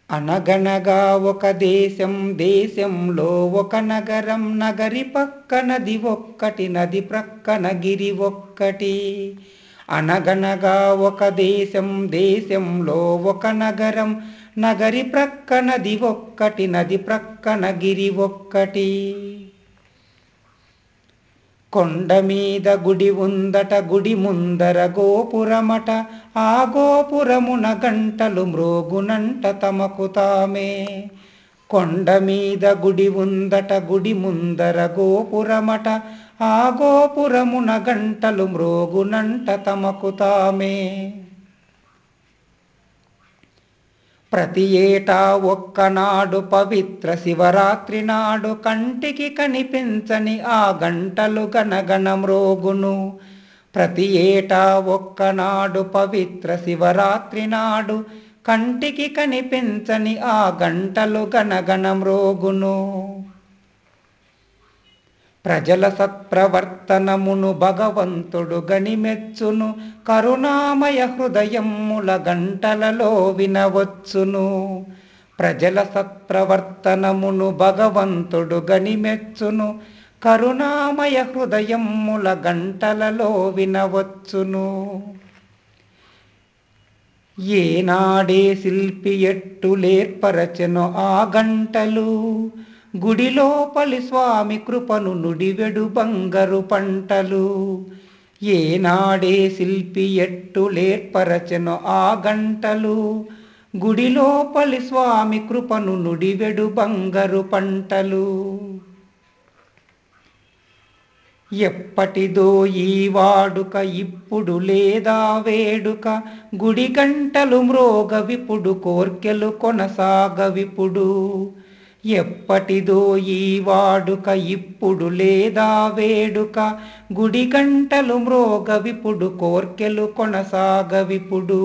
అనగనగా ఒక దేశం దేశంలో ఒక నగరం నగరి పక్క నది ఒక్కటి నది ప్రక్కన గిరి ఒక్కటి అనగనగా ఒక దేశం దేశంలో ఒక నగరం నగరి ప్రక్క నది ఒక్కటి నది ప్రక్కన గిరి ఒక్కటి కొండ మీద గుడి ఉందట గుడి ముందర గోపురమట ఆ గోపురమున గంటలు మ్రోగునంట తమకు తామే కొండ మీద గుడి ఉందట గుడి ముందర గోపురమట ఆ గోపురమున గంటలు మ్రోగునంట తమకు తామే ప్రతి ఏటా ఒక్కనాడు పవిత్ర శివరాత్రి నాడు కంటికి కనిపించని ఆ గంటలు గనగన మ్రోగును ప్రతి ఏటా ఒక్కనాడు పవిత్ర శివరాత్రి నాడు కంటికి కనిపించని ఆ గంటలు గనగన మ్రోగును ప్రజల సత్ప్రవర్తనమును భగవంతుడు గనిమెచ్చును కరుణామయ హృదయముల గంటలలో వినవచ్చును ప్రజల సత్ప్రవర్తనమును భగవంతుడు గనిమెచ్చును కరుణామయ హృదయముల గంటలలో వినవచ్చును ఏనాడే శిల్పి ఎట్టులేర్పరచెను ఆ గంటలు గుడిలోపలి స్వామి కృపను నుడివెడు బంగారు పంటలు ఏనాడే శిల్పి ఎట్టులేర్పరచెను ఆ గంటలు గుడిలోపలి స్వామి కృపను నుడివెడు బంగారు పంటలు ఎప్పటిదో ఈ వాడుక ఇప్పుడు లేదా వేడుక గుడి గంటలు మ్రోగ విపుడు కోర్కెలు కొనసాగ విపుడు ఎప్పటిదో ఈ వాడుక ఇప్పుడు లేదా వేడుక గుడి గంటలు మ్రోగ విపుడు కోర్కెలు కొనసాగ విపుడు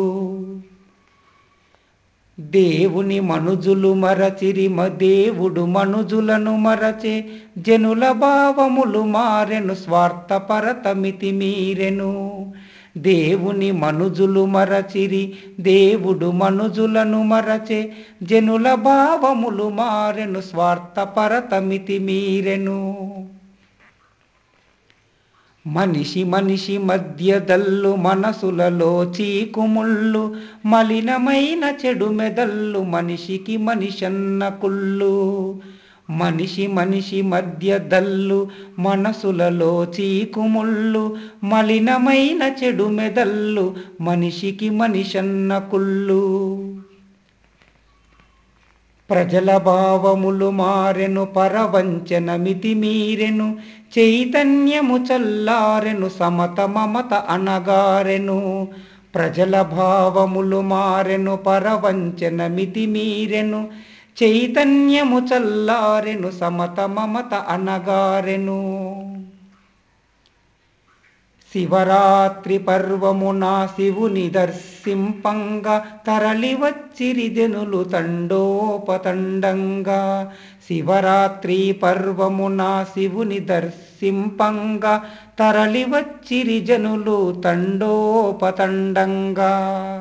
దేవుని మనుజులు మరచిరి దేవుడు మనుజులను మరచే జనుల భావములు మారెను స్వార్థపరతమితి మీరెను దేవుని మనుజులు మరచిరి దేవుడు మనుజులను మరచే జనుల భావములు మారెను స్వార్థపరతమితి మీరెను మనిషి మనిషి మధ్యదల్లు మనసులలో చీకుముళ్ళు మలినమైన చెడు మెదల్లు మనిషికి మనిషన్న కుళ్ళు మనిషి మనిషి మధ్యదల్లు మనసులలో చీకుముళ్ళు మలినమైన చెడు మెదల్లు మనిషికి మనిషన్న కుళ్ళు ప్రజల భావములు మారెను పరవంచన మితి మీరెను చైతన్యము చల్లారెను సమత మమత అనగారెను ప్రజల భావములు మారెను పరవంచన మితి మీరెను చైతన్యము చల్లారెను సమత మమత అనగారెను శివరాత్రి పర్వమున శివుని దర్శింపంగా తరలి వచ్చిరి జనులు తండోపతండంగా శివరాత్రి పర్వమున శివుని దర్శింపంగా తరలి వచ్చిరి జనులు తండోపతండంగా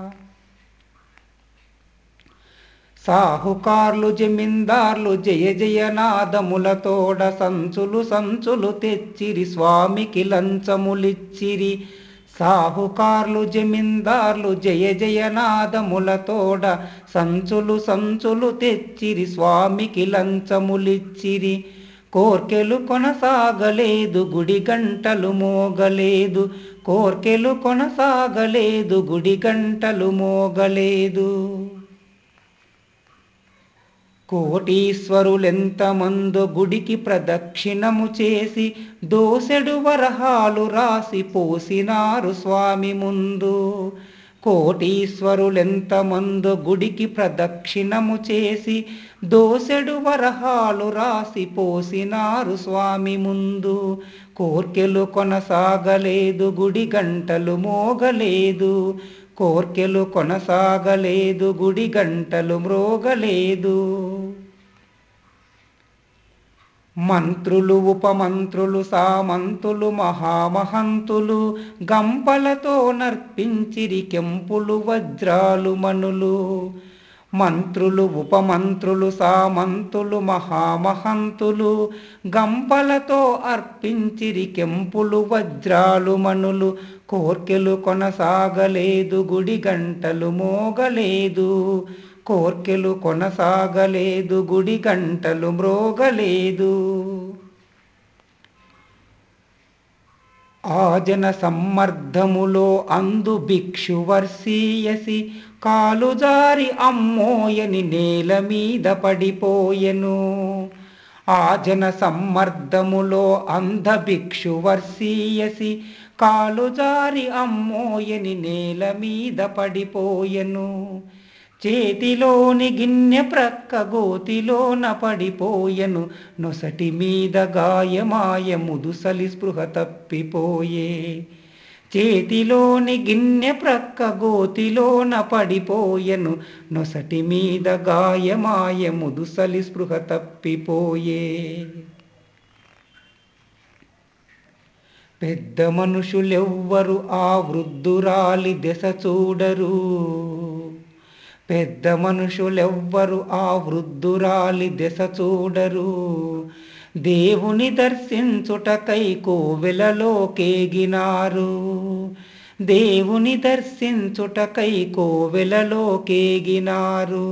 సాహుకార్లు జమీందార్లు జయ జయనాదములతోడ సంచులు సంచులు తెచ్చిరి స్వామికి లంచములిచ్చిరి సాహుకార్లు జమీందార్లు జయ జయనాదములతోడ సంచులు సంచులు తెచ్చిరి స్వామికి లంచములిచ్చిరి కోర్కెలు కొనసాగలేదు గుడి గంటలు మోగలేదు కోర్కెలు కొనసాగలేదు గుడి గంటలు మోగలేదు కోటీశ్వరులెంతమందో గుడికి ప్రదక్షిణము చేసి దోసెడు వరహాలు రాసి పోసినారు స్వామి ముందు కోటీశ్వరులెంతమందో గుడికి ప్రదక్షిణము చేసి దోసెడు వరహాలు రాసి పోసినారు స్వామి ముందు కోర్కెలు కొనసాగలేదు గుడి గంటలు మోగలేదు కోర్కెలు కొనసాగలేదు గుడి గంటలు మ్రోగలేదు మంత్రులు ఉపమంత్రులు సామంతులు మహామహంతులు గంపలతో నర్పించిరి కెంపులు వజ్రాలు మనులు మంత్రులు ఉపమంత్రులు సామంతులు మహామహంతులు గంపలతో అర్పించిరి కెంపులు వజ్రాలు మనులు కోర్కెలు కొనసాగలేదు గుడి గంటలు మోగలేదు కోర్కెలు కొనసాగలేదు గుడి గంటలు మ్రోగలేదు ఆజన సమ్మర్ధములో అందు భిక్షు వర్షీయసి కాలుజారి అమ్మోయని నేల మీద పడిపోయెను ఆజన సమ్మర్ధములో అంధ భిక్షు వర్షీయసి కాలుజారి అమ్మోయని నేల మీద పడిపోయెను చేతిలోని గిన్నె ప్రక్క గోతిలోన పడిపోయెను నొసటి మీద గాయమాయ ముదుసలి స్పృహ తప్పిపోయే చేతిలోని గిన్నె ప్రక్క గోతిలోన పడిపోయెను నొసటి మీద గాయమాయ ముదుసలి స్పృహ తప్పిపోయే పెద్ద మనుషులెవ్వరు ఆ వృద్ధురాలి దశ చూడరు పెద్ద మనుషులెవ్వరు ఆ వృద్ధురాలి దశ చూడరు దేవుని దర్శించుటకై కోవెలలో కేగినారు దేవుని దర్శించుటకై కోవెలలో కేగినారు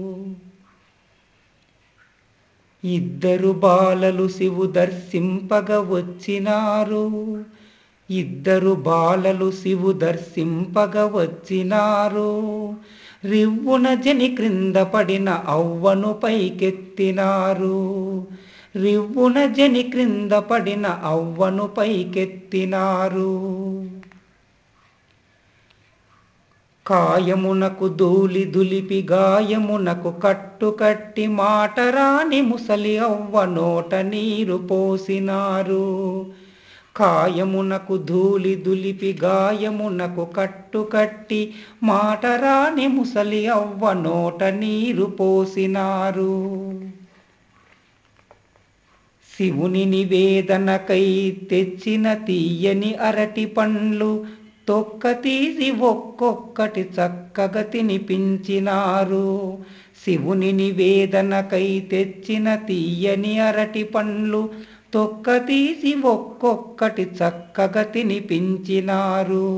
ఇద్దరు బాలలు శివు దర్శింపగ వచ్చినారు ఇద్దరు బాలలు శివు దర్శింపగ వచ్చినారు రివ్వున జని క్రింద పడిన అవ్వను పైకెత్తినారు రివ్వున జని క్రింద పడిన అవ్వను పైకెత్తినారు కాయమునకు ధూళి దులిపి గాయమునకు కట్టు కట్టి మాటరాని ముసలి అవ్వ నోట నీరు పోసినారు కాయమునకు ధూళి దులిపి గాయమునకు కట్టు కట్టి మాటరాని ముసలి అవ్వ నోట నీరు పోసినారు శివుని నివేదనకై తెచ్చిన తీయని అరటి పండ్లు తొక్క తీసి ఒక్కొక్కటి చక్కగా తినిపించినారు శివుని నివేదనకై తెచ్చిన తీయని అరటి పండ్లు తొక్క తీసి ఒక్కొక్కటి చక్కగా తినిపించినారు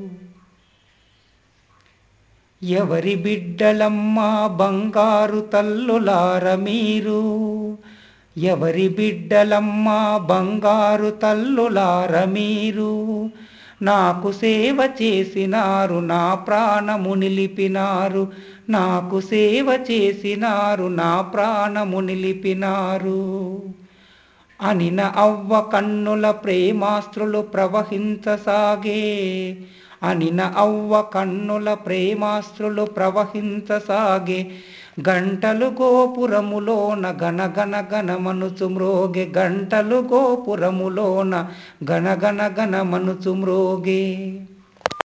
ఎవరి బిడ్డలమ్మా బంగారు తల్లులార మీరు ఎవరి బిడ్డలమ్మా బంగారు తల్లులార మీరు నాకు సేవ చేసినారు నా ప్రాణము నిలిపినారు నాకు సేవ చేసినారు నా ప్రాణము నిలిపినారు అనిన అవ్వ కన్నుల ప్రేమాస్త్రులు ప్రవహించసాగే అనిన అవ్వ కన్నుల ప్రేమాస్త్రులు ప్రవహించసాగే గంటలు గోపురములోన గనగన గనమనుచు మ్రోగే గంటలు గోపురములోన గనగన గనమనుచు మ్రోగే